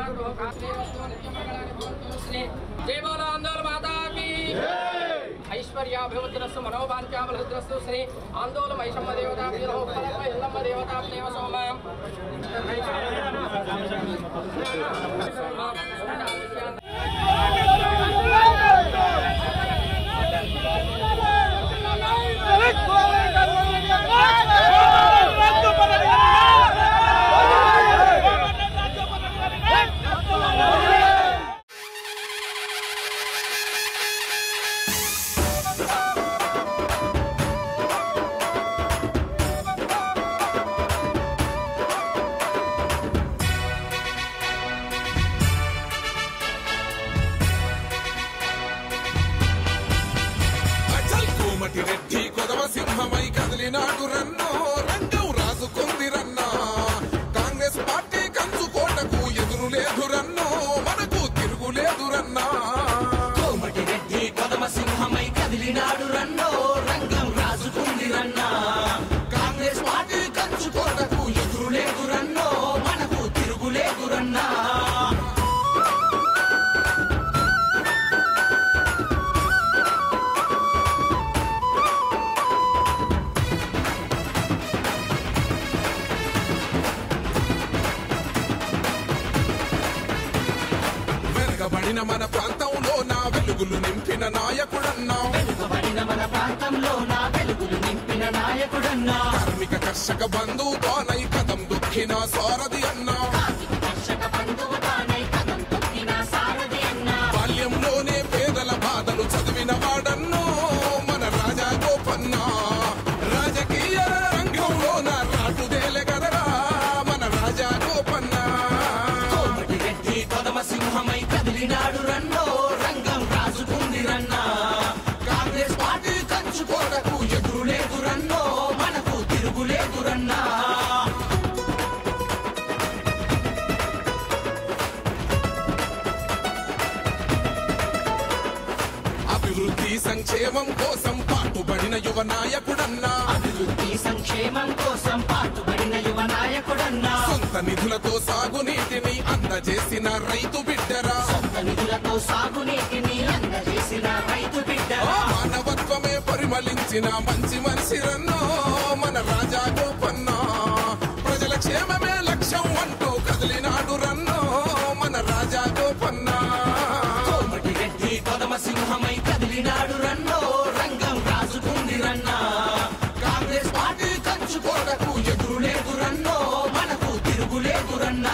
జై బోలో ఆందోళన మాతాకి ఐశ్వర్యాభివృద్ధిరస్సు మనోభాంత్యాభివృద్ధిరస్సు శ్రీ ఆందోళన మైషమ్మ దేవతాభ్యో ఫలమ్మ ఎల్లమ్మ దేవతాభ్యవ సోమాం అచల్ కోమటి రెడ్డి కొదవ సింహమై కదిలినాడు రన్నో రంగం రాజుకుంది రన్నా కాంగ్రెస్ పార్టీ కంచు కోటకు ఎదురు లేదు రన్నో మనకు తిరుగులేదు రన్నా కోమటి రెడ్డి కొదమ సింహమై కదిలినాడు రన్నో రంగం రాజుకుంది రన్నా కాంగ్రెస్ పార్టీ కంచు కోటకు ఎదురులేదు రన్నో మనకు తిరుగులేదు రన్నా వెనకబడిన మన ప్రాంతంలో నా వెలుగులు నింపిన నాయకుడన్నా వెనుకబడిన మన ప్రాంతంలో నా వెలుగులు నింపిన నాయకుడన్నా కార్మిక కర్షక బంధువుతోనై కథం దుఃఖిన సారథి అన్నా కర్షక బంధువు తానై కథం తొక్కిన సారథి అన్నా బాల్యంలోనే పేదల బాధలు చదివిన వాడన్నో మన రాజా గోపన్న రాజకీయ రంగంలో నా రాటుదేలే కదరా మన రాజా గోపన్న కోమటి రెడ్డి కొదమ సింహమై కదిలినాడు రన్నో రంగం రాజుకుంది రన్నా కాంగ్రెస్ పార్టీ కంచు కోటకు ఎదురులేదు రన్నో మనకు తిరుగులేదు రన్నా అభివృద్ధి సంక్షేమం కోసం పాటుపడిన యువ నాయకుడన్నా అభివృద్ధి సంక్షేమం కోసం పాటుపడిన యువ నాయకుడన్నా సొంత నిధులతో సాగునీటిని అందజేసిన రైతు బిడ్డరా సొంత నిధులతో సాగునీటిని అందజేసిన రైతు బిడ్డ మానవత్వమే పరిమళించిన మంచి మనిషి రన్నో మన రాజా గోపన్న ప్రజల క్షేమమే లక్ష్యం అంటూ కదిలినాడు రన్నో మన రాజా గోపన్న కోమటి రెడ్డి కొదమ సింహమై కదిలినాడు రన్నో రంగం రాజుకుంది రన్నా కాంగ్రెస్ పార్టీ కంచు కోటకు ఎదురులేదు రన్నో మనకు తిరుగులేదు రన్నా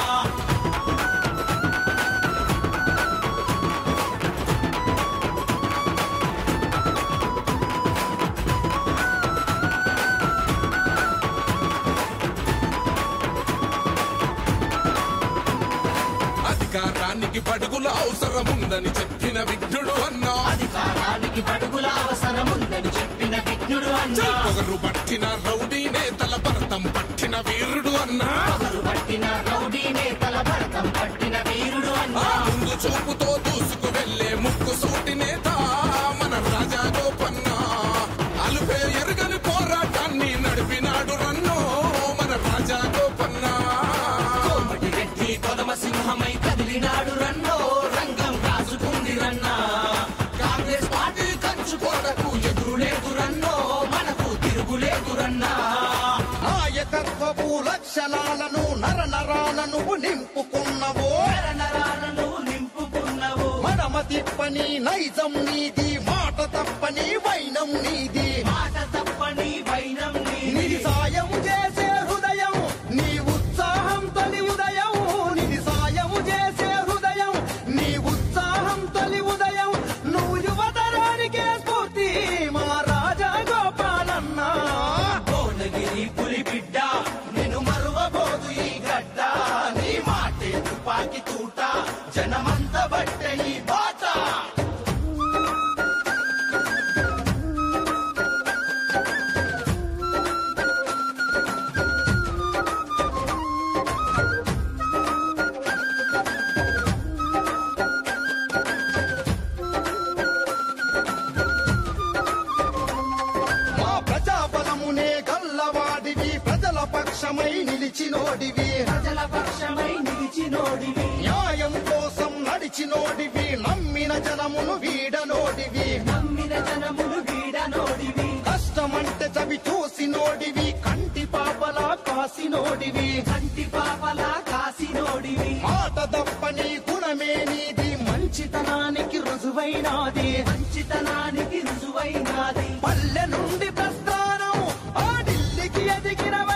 అధికారానికి పడుగుల అవసరముందని చెప్పిన విఘ్నుడు అన్నా అధికారానికి పడుగుల అవసరముందని చెప్పిన విఘ్నుడు అన్నా పొగరు పట్టిన రౌడీ నేతల భరతం పట్టిన వీరుడు అన్నా పగలు పట్టిన రౌడీ నేతల భరతం పట్టిన వీరుడు ఆ అన్నా ముందు చూపుతో దూసుకు వెళ్లే ముక్కు సూటి నేత మన రాజా గోపన్న అలుపే ఎరుగని పోరాటాన్ని నడిపినాడు రన్నో మన రాజా గోపన్న కోమటి రెడ్డి కొదమ సింహమై కదిలినాడు రన్నో రంగం రాజుకుంది రన్నా కాంగ్రెస్ పార్టీ కంచు కోటకు ఎదురులేదు రన్నో మనకు తిరుగులేదు రన్నా నాయకత్వపు లక్షణాలను నర నరాన నువ్వు నింపుకున్నవో నరనరాలను నింపుకున్నవు మడమ తిప్పని నైజం నీది మాట తప్పని వైనం నీది మాట తప్పని వైనం నీ నీది సాయం చేసే హృదయం నీ ఉత్సాహం తొలి ఉదయం నీ సాయం చేసే హృదయం నీ ఉత్సాహం తొలి ఉదయం నువ్వు యువతరానికే స్ఫూర్తి మా రాజా గోపాలన్నా భువనగిరి పులి బిడ్డ నిన్ను మరువబోదు ఈ గడ్డ నీ మాటే తుపాకి తూట జనమంత బట్టే ఈ బాట పక్షమై నిలిచినోడివి ప్రజల పక్షమై నిలిచినోడివి న్యాయం కోసం నడిచినోడివి నమ్మిన జనమును వీడనోడివి నమ్మిన జనములు వీడనోడివి కష్టమంటే చవి చూసినోడివి కంటి పాపలా కాసినోడివి కంటి పాపలా కాసినోడివి మాట దప్పని గుణమే నీది మంచితనానికి రుజువైనాది మంచితనానికి రుజువైనాది పల్లె నుండి ప్రస్థానం ఆ ఢిల్లీకి ఎదిగిన